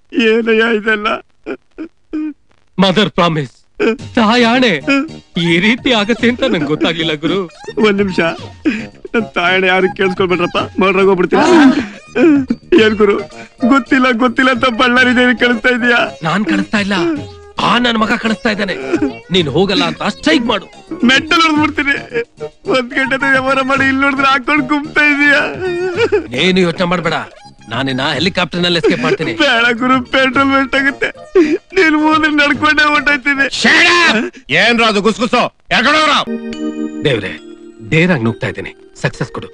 ಏನಯ್ಯ ಇದೆಲ್ಲ mother promise ತಾಯಾಣೆ ಈ ರೀತಿ ಆಗತ್ತೆ ಅಂತ ನಂಗೆ ಗೊತ್ತಾಗ್ಲಿಲ್ಲ ಗುರು ಒಂದ್ ನಿಮಿಷ ನನ್ ತಾಯಣ ಯಾರು ಕೇಳಿಸ್ಕೊಳ್ಬೇಡ್ರಪ್ಪ ಮರ್ರಾಗ ಹೋಗ್ಬಿಡ್ತೀರ ಏನ್ ಗುರು ಗೊತ್ತಿಲ್ಲ ಗೊತ್ತಿಲ್ಲ ಅಂತ ಬಳ್ಳಾರಿ ದೇವಿ ಕಳಿಸ್ತಾ ಇದೀಯಾ ನಾನ್ ಕಳಿಸ್ತಾ ಇಲ್ಲ ಆ ನನ್ ಮಗ ಕಳಿಸ್ತಾ ಇದ್ದಾನೆ ನೀನ್ ಹೋಗಲ್ಲ ಅಂತ ಸ್ಟ್ರೈಕ್ ಮಾಡು ಮೆಟ್ಟಲ್ ಹೊಡೆದ್ಬಿಡ್ತೀನಿ ಒಂದ್ ಗಂಟೆ ವ್ಯವಹಾರ ಮಾಡಿ ಇಲ್ಲಿ ನೋಡಿದ್ರೆ ಹಾಕೊಂಡು ಗುಮ್ತಾ ಇದೀಯಾ ನೀನು ಯೋಚನೆ ಮಾಡ್ಬೇಡ ನಾನಿನ್ನ ಹೆಲಿಕಾಪ್ಟರ್ ನಲ್ಲಿ ಎಸ್ಕೇಪ್ ಮಾಡ್ತೀನಿ ಬೇಡ ಗುರು ಪೆಟ್ರೋಲ್ ವೇಸ್ಟ್ ಆಗುತ್ತೆ ನೀನ್ ಹೋದ್ರೆ ನಡ್ಕೊಂಡೇ ಹೊಂಟೈತೀನಿ ಏನ್ರ ಅದು ಗುಸ್ಗುಸು ಎರ್ಗಡೋರ ದೇವ್ರೆ ಡೇರಾಗಿ ನುಗ್ತಾ ಇದ್ದೀನಿ ಸಕ್ಸಸ್ ಕೊಡು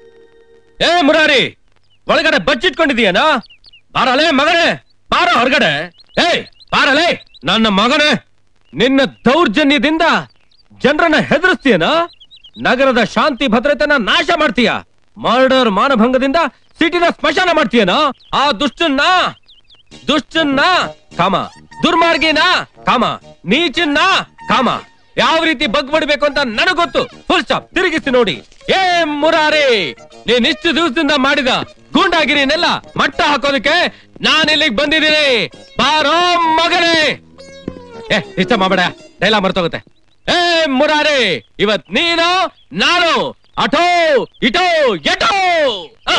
ಏ ಮುರಾರಿ ಒಳಗಡೆ ಬಚ್ಚಿಟ್ಕೊಂಡಿದೀಯನಾ ಬಾರಲೇ ಮಗನೇ ಬಾರ ಹೊರಗಡೆ ಏಯ್ ಬಾರಲೇ ನನ್ನ ಮಗನೇ ನಿನ್ನ ದೌರ್ಜನ್ಯದಿಂದ ಜನರನ್ನ ಹೆದರಿಸ್ತೀಯನ ನಗರದ ಶಾಂತಿ ಭದ್ರತೆನ ನಾಶ ಮಾಡ್ತೀಯ ಮರ್ಡರ್ ಮಾನಭಂಗದಿಂದ ಸಿಟಿನ ಸ್ಮಶಾನ ಮಾಡ್ತೀಯನ ಆ ದುಷ್ಟನ್ನ ದುಷ್ಟನ್ನ ಕಾಮ ದುರ್ಮಾರ್ಗಿನ ಕಾಮ ನೀಚನ್ನ ಕಾಮ ಯಾವ ರೀತಿ ಬಗ್ಬಡ್ಬೇಕು ಅಂತ ನನಗ್ ಗೊತ್ತು ಫುಲ್ ಸ್ಟಾಪ್ ತಿರುಗಿಸಿ ನೋಡಿ ಏ ಮುರಾರಿ ನೀನ್ ಇಷ್ಟು ದಿವಸದಿಂದ ಮಾಡಿದ ಗೂಂಡಾಗಿರಿನೆಲ್ಲ ಮಟ್ಟ ಹಾಕೋದಕ್ಕೆ ನಾನು ಇಲ್ಲಿಗೆ ಬಂದಿದ್ದೀನಿ ಬಾರೋ ಮಗನೇ ಏ ಇಷ್ಟ ಮಾಡಬೇಡ ಡೈಲಾಗ್ ಮರ್ತೋಗುತ್ತೆ ಏ ಮುರಾರಿ ಇವತ್ ನೀನು ನಾನು ಅಟೋ ಇಟೋ ಎಟೋ ಆ,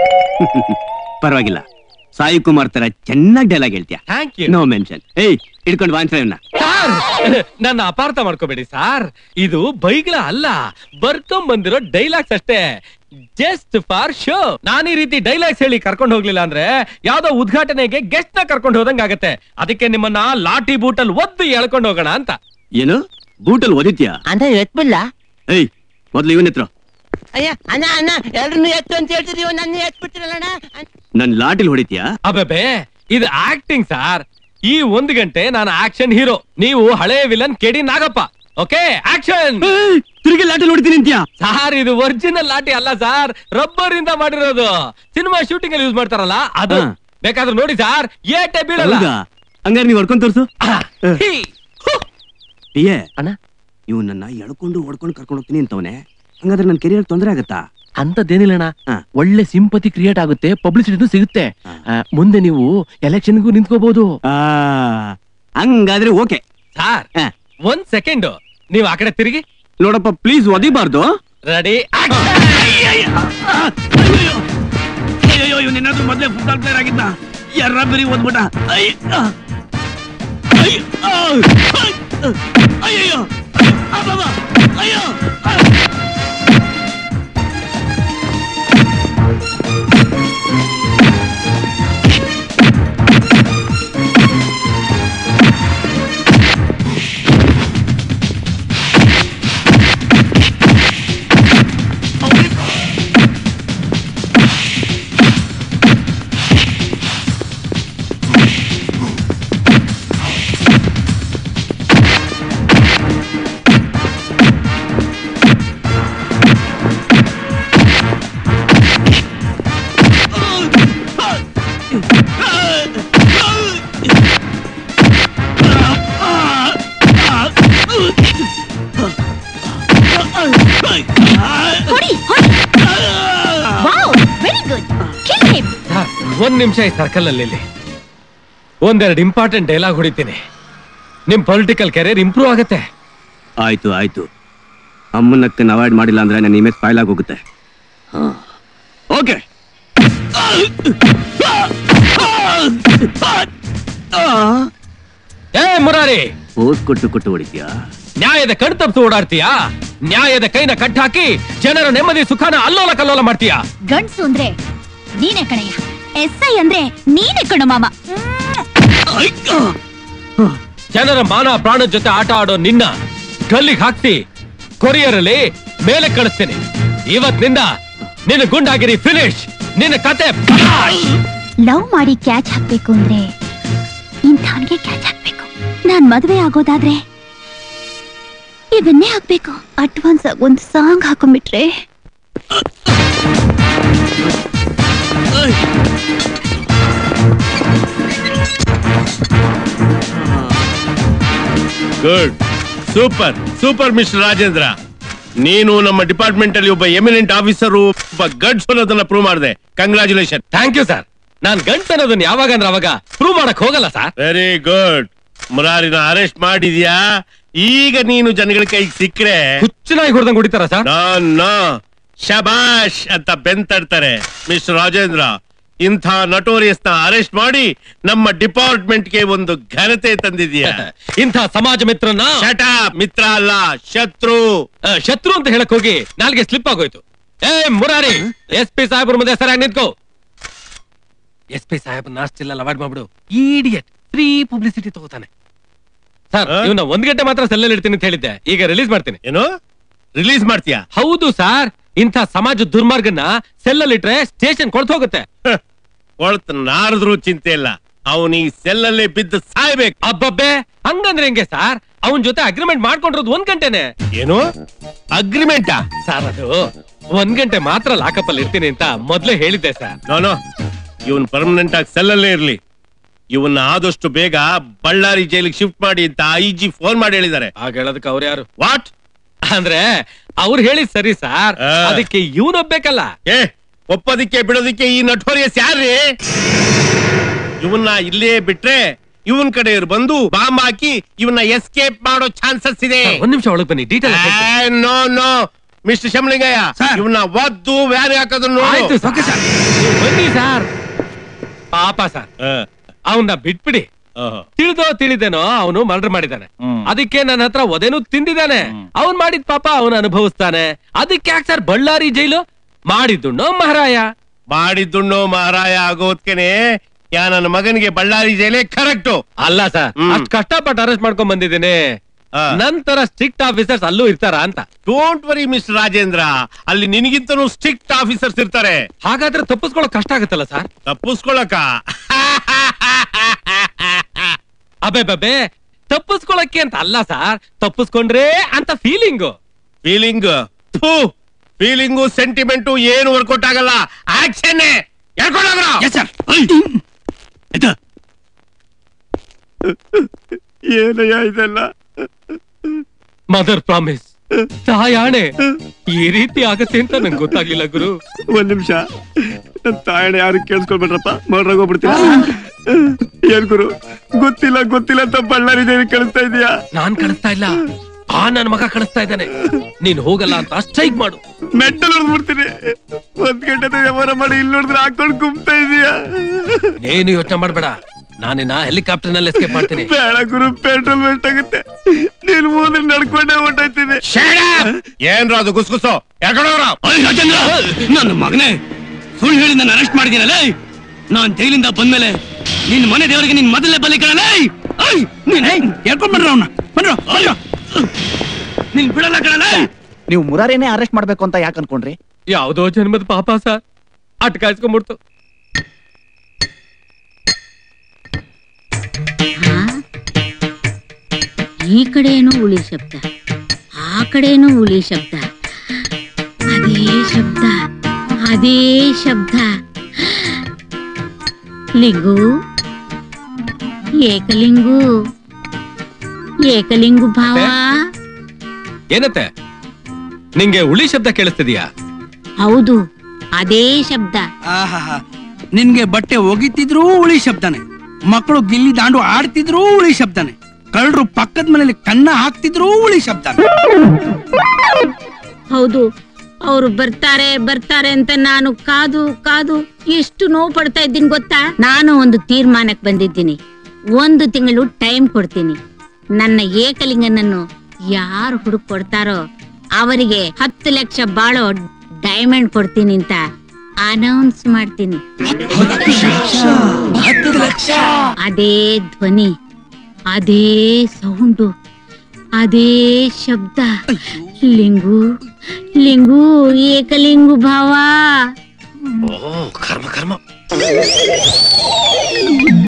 ಪರವಾಗಿಲ್ಲ ಸಾಯಿ ಕುಮಾರ್ ತರ ಚೆನ್ನಾಗಿ ಡೈಲಾಗ್ ಹೇಳ್ತೀಯ ಥ್ಯಾಂಕ್ ಯು ನೋ ಮೆನ್ಷನ್ ಏಯ್ ಇಟ್ಕೊಂಡು ವಾಂಚ ಸಾರ್ ನನ್ನ ಅಪಾರ್ಥ ಮಾಡ್ಕೋಬೇಡಿ ಸಾರ್ ಇದು ಬೈಗ್ಲ ಅಲ್ಲ ಬರ್ಕೊಂಡ್ ಬಂದಿರೋ ಡೈಲಾಗ್ಸ್ ಅಷ್ಟೇ ಜಸ್ಟ್ ಫಾರ್ ಶೋ ನಾನು ಈ ರೀತಿ ಡೈಲಾಗ್ಸ್ ಹೇಳಿ ಕರ್ಕೊಂಡು ಹೋಗ್ಲಿಲ್ಲ ಅಂದ್ರೆ ಯಾವ್ದೋ ಉದ್ಘಾಟನೆಗೆ ಗೆಸ್ಟ್ ನ ಕರ್ಕೊಂಡು ಹೋದಂಗ್ ಆಗತ್ತೆ ಅದಕ್ಕೆ ನಿಮ್ಮನ್ನ ಲಾಠಿ ಬೂಟಲ್ ಒದ್ದು ಎಳ್ಕೊಂಡು ಹೋಗೋಣ ಅಂತ ಏನು ಬೂಟಲ್ ಓದಿತ್ಯಾ ಅಂತ ಎತ್ಬಿಡ್ಲ ಏಯ್ ಮೊದ್ಲು ಇವನ್ ಹತ್ರ ಅಯ್ಯ ಅಣ್ಣ ಅಣ್ಣ ಎಲ್ರನ್ನು ಎತ್ತು ಅಂತ ಹೇಳ್ತಿದೀವ ನನ್ನ ಎತ್ಬಿಟ್ಟಿರಲ್ಲ ನನ್ ಲಾಟಿಲ್ ಹೊಡಿತ್ಯಾ ಅಬ್ಬೆ ಇದು ಆಕ್ಟಿಂಗ್ ಸಾರ್ ಈ ಒಂದು ಗಂಟೆ ನಾನು ಆಕ್ಷನ್ ಹೀರೋ ನೀವು ಹಳೆ villain KD Nagappa okay action ತಿರುಗಿ ಲಾಟಿಲ್ ಹೊಡಿತೀನಿ ಅಂತ್ಯಾ ಸಾರ್ ಇದು ಒರಿಜಿನಲ್ ಲಾಠಿ ಅಲ್ಲ ಸಾರ್ ರಬ್ಬರ್ ಇಂದ ಮಾಡಿರೋದು ಸಿನಿಮಾ ಶೂಟಿಂಗ್ ಅಲ್ಲಿ ಯೂಸ್ ಮಾಡ್ತಾರಲ್ಲ ಅದು ಹಾ. ಬೇಕಾದ್ರೆ ನೋಡಿ ಸಾರ್ ಏಟೆ ಬೀಳಲ್ಲ ಹೌದಾ ಹಂಗಾರೆ ನೀವ್ ಹೊಡ್ಕೊಂಡ್ ತೋರ್ಸು ಆ, ಹೀ, ಹು. ಏ ಅಣ್ಣ ಇವ್ ನನ್ನ ಎಳ್ಕೊಂಡು ಹೊಡ್ಕೊಂಡು ಕರ್ಕೊಂಡು ಹೋಗ್ತೀನಿ ಅಂತವನೆ ಹಂಗಾದ್ರೆ ನನ್ ಕೆರಿಯರ್ ತೊಂದರೆ ಆಗತ್ತಾ ಅಂತದ್ದೇನಿಲ್ಲಣ್ಣ ಹಾ. ಒಳ್ಳೆ ಸಿಂಪತಿ ಕ್ರಿಯೇಟ್ ಆಗುತ್ತೆ ಪಬ್ಲಿಸಿಟಿನೂ ಸಿಗುತ್ತೆ ಹಾ. ಆ, ಮುಂದೆ ನೀವು ಎಲೆಕ್ಷನ್ಗೂ ನಿಂತ್ಕೋಬಹುದು ಆ ಹಂಗಾದ್ರೆ ಓಕೆ ಸಾರ್ ಹಾ. ಒಂದ್ ಸೆಕೆಂಡ್ ನೀವ್ ಆ ಕಡೆ ತಿರುಗಿ ನೋಡಪ್ಪ ಪ್ಲೀಸ್ ಒದಿಬಾರ್ದು ರೆಡಿ ಅಯ್ಯೋ ಇವನೇನಾದ್ರೂ ಮೊದ್ಲೇ ಫುಟ್ಬಾಲ್ ಪ್ಲೇಯರ್ ಆಗಿದ್ದ ಎರ್ರ ಬರಿ ಓದ್ಬಿಟ್ಟ ಅಯ್ಯೋ ಅಯ್ಯೋ ಹೊಡಿ ಹೊಡಿ wow very good kill him sir, ಒಂದ್ ನಿಮಿಷ ಈ ಸರ್ಕಲ್ ಅಲ್ಲಿ ಇಲ್ಲಿ. ಒಂದೆರಡು ಇಂಪಾರ್ಟೆಂಟ್ ಡೈಲಾಗ್ ಹೊಡಿತೀನಿ ನಿಮ್ ಪೊಲಿಟಿಕಲ್ ಕೆರಿಯರ್ ಇಂಪ್ರೂವ್ ಆಗತ್ತೆ ಆಯ್ತು ಆಯ್ತು ಅಮ್ಮನಕ್ಕೆ ಅವಾಯ್ಡ್ ಮಾಡಿಲ್ಲ ಅಂದ್ರೆ ನನ್ನ ಇಮೇಜ್ ಫೈಲ್ ಆಗಿ ಹೋಗುತ್ತೆ ಓಕೆ ಏ ಮುರಾರಿ ಪೋಸ್ ಕೊಟ್ಟು ಕೊಟ್ಟು ಹೊಡಿದ್ಯಾ ನ್ಯಾಯದ ಕಣ್ ತಪ್ಪಿಸಿ ಓಡಾಡ್ತೀಯಾ ನ್ಯಾಯದ ಕೈನ ಕಟ್ಟಾಕಿ ಜನರ ನೆಮ್ಮದಿ ಸುಖನ ಅಲ್ಲೋಲ ಕಲ್ಲೋಲ ಮಾಡ್ತೀಯಾ ಗಂಡ್ಸು ಅಂದ್ರೆ ನೀನೇ ಕಣಯ್ಯ ಎಸ್ ಐ ಅಂದ್ರೆ ನೀನೇ ಕಣು ಮಾಮ ಜನರ ಮಾನ ಪ್ರಾಣದ ಜೊತೆ ಆಟ ಆಡೋ ನಿನ್ನ ಗಲ್ಲಿಗೆ ಹಾಕ್ಸಿ ಕೊರಿಯರ್ ಅಲ್ಲಿ ಮೇಲೆ ಕಳಿಸ್ತೀನಿ ಇವತ್ತಿನಿಂದ ನಿನ್ನ ಗುಂಡಾಗಿರಿ ಫಿನಿಶ್ ನಿನ್ನ ಕತೆ ಫಲಾಶ್. ಲವ್ ಮಾಡಿ ಕ್ಯಾಚ್ ಹಾಕ್ಬೇಕು ಅಂದ್ರೆ ಇಂಥವನ್ಗೆ ಕ್ಯಾಚ್ ಹಾಕ್ಬೇಕು ನಾನ್ ಮದ್ವೆ ಆಗೋದಾದ್ರೆ ಇವನ್ನೇ ಹಾಕ್ಬೇಕು ಅಡ್ವಾನ್ಸ್ ಆಗಿ ಒಂದು ಸಾಂಗ್ ಹಾಕೊಂಡ್ಬಿಟ್ರೆ good super super mister Rajendra ನೀನು ನಮ್ಮ ಡಿಪಾರ್ಟ್ಮೆಂಟ್ ಅಲ್ಲಿ ಒಬ್ಬ ಎಮಿನೆಂಟ್ ಆಫೀಸರ್ ಒಬ್ಬ ಗಡ್ಸ್ ಅನ್ನೋದನ್ನ ಪ್ರೂವ್ ಮಾಡಿದೆ ಕಂಗ್ರಾಚುಲೇಷನ್ ಥ್ಯಾಂಕ್ ಯು ಸರ್ ನಾನ್ ಗಂಟ್ ಅನ್ನೋದನ್ನ ಯಾವಾಗ ಅಂದ್ರೆ ಅವಾಗ ಪ್ರೂವ್ ಮಾಡಕ್ ಹೋಗಲ್ಲ ಸರ್ ವೆರಿ ಗುಡ್ ಮುರಾರಿನ ಅರೆಸ್ಟ್ ಮಾಡಿದ್ಯಾ ಈಗ ನೀನು ಜನಗಳ ಕೈಗೆ ಸಿಕ್ಕ್ರೆ ಹುಚ್ಚನಾಗಿ ಹೊಡೆದಂಗ್ ಹೊಡಿತಾರ ಸರ್ ನಾನು ಶಬಾಷ್ ಅಂತ ಬೆಂತಡ್ತಾರೆ ಮಿಸ್ಟರ್ ರಾಜೇಂದ್ರ ಇಂಥ ನಟೋರಿಯಸ್ ನ ಅರೆಸ್ಟ್ ಮಾಡಿ ನಮ್ಮ ಡಿಪಾರ್ಟ್ಮೆಂಟ್ ಗೆ ಒಂದು ಘನತೆ ತಂದಿದ್ಯಾ ಇಂಥ ಸಮಾಜ ಮಿತ್ರನ್ನ ಶಟ ಮಿತ್ರ ಅಲ್ಲ ಶತ್ರು ಆ, ಶತ್ರು ಅಂತ ಹೇಳಕ್ ಹೋಗಿ ನಾಲ್ಗೆ ಸ್ಲಿಪ್ ಆಗೋಯ್ತು ಏ ಮುರಾರಿ ಎಸ್ ಪಿ ಸಾಹೇಬ್ರ ಮುಂದೆ ಸರಿಯಾಗಿ ನಿಂತ್ಕೋ ಎಸ್ ಪಿ ಸಾಹೇಬ್ ನಾಸ್ಟಿಲ್ಲ ಅವಾಯ್ಡ್ ಮಾಡ್ಬಿಡು ಇಡಿಯಟ್ ಫ್ರೀ ಪಬ್ಲಿಸಿಟಿ ತಗೋತಾನೆ ಸರ್ ಆ? ಇವನ್ನ ಒಂದ್ ಗಂಟೆ ಮಾತ್ರ ಸೆಲ್ಲಲ್ಲಿ ಇಡ್ತೀನಿ ಅಂತ ಹೇಳಿದ್ದೆ ಈಗ ರಿಲೀಸ್ ಮಾಡ್ತೀನಿ ಏನು ರಿಲೀಸ್ ಮಾಡ್ತೀಯಾ ಹೌದು ಸರ್ ಇಂಥ ಸಮಾಜ ದುರ್ಮಾರ್ಗನ್ನ ಸೆಲ್ಲಲ್ಲಿ ಇಟ್ರೆ ಸ್ಟೇಷನ್ ಕೊಳ್ತು ಹೋಗುತ್ತೆ ಕೊಳ್ತು ನಾರದ್ರು ಚಿಂತೆ ಇಲ್ಲ ಅವನು ಈ ಸೆಲ್ಲಲ್ಲೇ ಬಿದ್ದು ಸಾಯ್ಬೇಕು ಅಬ್ಬಬ್ಬೆ ಹಂಗಂದ್ರೆ ಹೆಂಗೆ ಸರ್ ಅವನ್ ಜೊತೆ ಅಗ್ರಿಮೆಂಟ್ ಮಾಡ್ಕೊಂಡಿರೋದು ಒಂದ್ ಗಂಟೆನೆ ಏನು ಅಗ್ರಿಮೆಂಟಾ ಸರ್ ಅದು ಒಂದ್ ಗಂಟೆ ಮಾತ್ರ ಲಾಕಪ್ ಅಲ್ಲಿ ಇರ್ತೀನಿ ಅಂತ ಮೊದ್ಲೇ ಹೇಳಿದ್ದೆ ಸರ್ ನೋನು ಇವನ್ ಪರ್ಮನೆಂಟ್ ಆಗಿ ಸೆಲ್ಲಲ್ಲೇ ಇರ್ಲಿ ಇವನ್ನ ಆದಷ್ಟು ಬೇಗ ಬಳ್ಳಾರಿ ಜೈಲಿಗೆ ಶಿಫ್ಟ್ ಮಾಡಿ ಅಂತ ಐ ಜಿ ಫೋನ್ ಮಾಡಿ ಹೇಳಿದ್ದಾರೆ ಆಗ ಹೇಳೋದಕ್ಕೆ ಅವ್ರು ಯಾರು ವಾಟ್ ಅಂದ್ರೆ ಅವ್ರು ಹೇಳಿ ಸರಿ ಸರ್ ಆ. ಅದಕ್ಕೆ ಇವನೊಬ್ಬೇಕಲ್ಲ ಏ ಒಪ್ಪೋದಿಕ್ಕೆ ಬಿಡೋದಿಕ್ಕೆ ಈ ನಟೋರಿಯಸ್ ಯಾರ್ರಿ ಇವನ್ನ ಇಲ್ಲೇ ಬಿಟ್ರೆ ಇವನ್ ಕಡೆ ಇವ್ರು ಬಂದು ಬಾಂಬ್ ಹಾಕಿ ಇವನ್ನ ಎಸ್ಕೇಪ್ ಮಾಡೋ ಚಾನ್ಸಸ್ ಇದೆ ಒಂದ್ ನಿಮಿಷ ಒಳಗ್ ಬನ್ನಿ detail no no mister Shamalingaiah Sir. ಇವನ್ನ ಒದ್ದು ವ್ಯಾನ್ ಹಾಕೋದನ್ನು ಆಯ್ತು ಸರ್ ಬನ್ನಿ ಸರ್ ಪಾಪ ಸರ್ ಅವನ್ನ ಬಿಟ್ಬಿಡಿ ತಿಳಿದೋ ತಿಳಿದೇನೋ ಅವನು ಮರ್ಡರ್ ಮಾಡಿದಾನೆ ಅದಕ್ಕೆ ನನ್ನ ಹತ್ರ ಒದೇನು ತಿಂದಿದ್ದಾನೆ ಅವನ್ ಮಾಡಿದ ಪಾಪ ಅವನು ಅನುಭವಿಸ್ತಾನೆ ಅದಕ್ಕೆ ಯಾಕೆ ಸರ್ ಬಳ್ಳಾರಿ ಜೈಲು ಮಾಡಿದ್ದುಣ್ಣೋ ಮಹಾರಾಯ ಮಾಡಿದ್ದುಣ್ಣು ಮಹಾರಾಯ ಆಗೋದ್ಕೆನೆ ಯಾ ನನ್ನ ಮಗನಿಗೆ ಬಳ್ಳಾರಿ ಜೈಲೇ ಕರೆಕ್ಟು ಅಲ್ಲ ಸರ್ ಹ್ಮ್. ಅಷ್ಟ್ ಕಷ್ಟಪಟ್ಟು ಅರೆಸ್ಟ್ ಮಾಡ್ಕೊಂಡ್ ಬಂದಿದ್ದೇನೆ ನಂತರ ಸ್ಟ್ರಿಕ್ಟ್ ಆಫೀಸರ್ಸ್ ಅಲ್ಲೂ ಇರ್ತಾರ ಅಂತ ಡೋಂಟ್ ವರಿ ಮಿಸ್ಟರ್ ರಾಜೇಂದ್ರ ಅಲ್ಲಿ ನಿನಗಿಂತನೂ ಸ್ಟ್ರಿಕ್ಟ್ ಆಫೀಸರ್ಸ್ ಇರ್ತಾರೆ ಹಾಗಾದ್ರೆ ತಪ್ಪಿಸ್ಕೊಳ್ಳೋಕ್ ಕಷ್ಟ ಆಗುತ್ತಲ್ಲ ಸರ್ ತಪ್ಪಿಸ್ಕೊಳಕ ಅಬೆ ಬಬೆ ತಪ್ಪಿಸ್ಕೊಳಕ್ಕೆ ಅಂತ ಅಲ್ಲ ಸರ್ ತಪ್ಪಿಸ್ಕೊಂಡ್ರೆ ಅಂತ ಫೀಲಿಂಗು ಫೀಲಿಂಗ್ ಫೀಲಿಂಗು ಸೆಂಟಿಮೆಂಟು ಏನು ವರ್ಕೌಟ್ ಆಗಲ್ಲ ಆಕ್ಷನ್ ಏನಯ್ಯ ಇದೆಲ್ಲ ಮದರ್ ಪ್ರಾಮಿಸ್ ತಾಯಾಣೆ ಈ ರೀತಿ ಆಗತ್ತೆ ಅಂತ ನಂಗೆ ಗೊತ್ತಾಗ್ಲಿಲ್ಲ ಗುರು ಒಂದ್ ನಿಮಿಷ ನನ್ ತಾಯಣ ಯಾರು ಕೇಳಿಸ್ಕೊಳ್ಬೇಡ್ರಪ್ಪ ಮರ್ರಾಗ ಹೋಗ್ಬಿಡ್ತೀರಾ ಏನ್ ಗುರು ಗೊತ್ತಿಲ್ಲ ಗೊತ್ತಿಲ್ಲ ಅಂತ ಬಳ್ಳಾರಿ ಜೈಲಿಗೆ ಕಳಿಸ್ತಾ ಇದೀಯಾ ನಾನ್ ಕಳಿಸ್ತಾ ಇಲ್ಲ ಆ ನನ್ ಮಗ ಕಳಿಸ್ತಾ ಇದ್ದಾನೆ ನೀನ್ ಹೋಗಲ್ಲ ಅಂತ ಸ್ಟ್ರೈಕ್ ಮಾಡು ಮೆಟ್ಟಲ್ ಹೊಡೆದ್ಬಿಡ್ತೀನಿ ಒಂದ್ ಗಂಟೆ ವ್ಯವಹಾರ ಮಾಡಿ ಇಲ್ಲಿ ನೋಡಿದ್ರೆ ಹಾಕೊಂಡು ಗುಮ್ತಾ ಇದೀಯಾ ನೀನು ಯೋಚನೆ ಮಾಡ್ಬೇಡ ನಾನಿನ್ನ ಹೆಲಿಕಾಪ್ಟರ್ ನಲ್ಲಿ ಎಸ್ಕೇಪ್ ಮಾಡ್ತೀನಿ ಬೇಡ ಗುರು ಪೆಟ್ರೋಲ್ ವೇಸ್ಟ್ ಆಗುತ್ತೆ ನೀನ್ ಹೋದ್ರೆ ನಡ್ಕೊಂಡೇ ಹೊಂಟೋಯ್ತೀನಿ ಏನ್ರ ಅದು ಗುಸ್ಗುಸು ಯಾಕಡೋರ ರಾಜೇಂದ್ರ ನನ್ನ ಮಗನೇ ಸುಳ್ಳು ಹೇಳಿ ನನ್ನ ಅರೆಸ್ಟ್ ಮಾಡಿದ್ದೀನಲ್ಲ ನಾನ್ ಜೈಲಿಂದ ಬಂದ್ಮೇಲೆ ನಿನ್ ಮನೆ ದೇವರಿಗೆ ನಿನ್ ಮೊದಲೇ ಬಲಿ ಕಣಲೇ ನೀನ್ ಹೇಳ್ಕೊಂಡ್ ಬಂದ್ರ ಅವನ್ನ ಬಂದ್ರ ಬಂದ್ರ ನೀನ್ ಬಿಡಲ್ಲ ಕಣಲೇ ನೀವು ಮುರಾರಿನೇ ಅರೆಸ್ಟ್ ಮಾಡ್ಬೇಕು ಅಂತ ಯಾಕೆ ಅನ್ಕೊಂಡ್ರಿ ಯಾವ್ದೋ ಜನ್ಮದ ಪಾಪ ಸರ್ ಅಟ್ಕಾಯಿಸ್ಕೊಂಡ್ಬಿಡ್ತು ಹಾ? ಈ ಕಡೆನೂ ಉಳಿ ಶಬ್ದ ಆ ಕಡೆನೂ ಉಳಿ ಶಬ್ದ ಅದೇ ಶಬ್ದ ಅದೇ ಶಬ್ದ ಲಿಂಗು ಏಕಲಿಂಗು ಏಕಲಿಂಗು ಭಾವ ಏನತ್ತೆ ನಿಂಗೆ ಉಳಿ ಶಬ್ದ ಕೇಳಿಸ್ತಿದ್ಯಾ ಹೌದು ಅದೇ ಶಬ್ದ ಆಹಾಹಾ ನಿನ್ಗೆ ಬಟ್ಟೆ ಒಗಿತಿದ್ರೂ ಉಳಿ ಶಬ್ದನೆ ಮಕ್ಕಳು ಗಿಲ್ಲಿ ದಾಂಡು ಆಡ್ತಿದ್ರೂ ಉಳಿ ಶಬ್ದನೆ ಕಳ್ಳರು ಪಕ್ಕದ ಮನೇಲಿ ಕನ್ನ ಹಾಕ್ತಿದ್ರೂ ಉಳಿ ಶಬ್ದನೆ ಹೌದು ಅವರು ಬರ್ತಾರೆ ಬರ್ತಾರೆ ಅಂತ ನಾನು ಕಾದು ಕಾದು ಎಷ್ಟು ನೋವು ಪಡ್ತಾ ಇದ್ದೀನಿ ಗೊತ್ತಾ ನಾನು ಒಂದು ತೀರ್ಮಾನಕ್ಕೆ ಬಂದಿದ್ದೀನಿ ಒಂದು ತಿಂಗಳು ಟೈಮ್ ಕೊಡ್ತೀನಿ ನನ್ನ ಏಕಲಿಂಗನನ್ನು ಯಾರು ಹುಡುಕ್ ಕೊಡ್ತಾರೋ ಅವರಿಗೆ ಹತ್ತು ಲಕ್ಷ ಬಾಳೋ ಡೈಮಂಡ್ ಕೊಡ್ತೀನಿ ಅಂತ ಅನೌನ್ಸ್ ಮಾಡ್ತೀನಿ ಅದೇ ಧ್ವನಿ ಅದೇ ಸೌಂಡು ಅದೇ ಶಬ್ದ ಲಿಂಗು ಲಿಂಗು ಏಕಲಿಂಗು ಭಾವ ಓ ಕರ್ಮ ಕರ್ಮ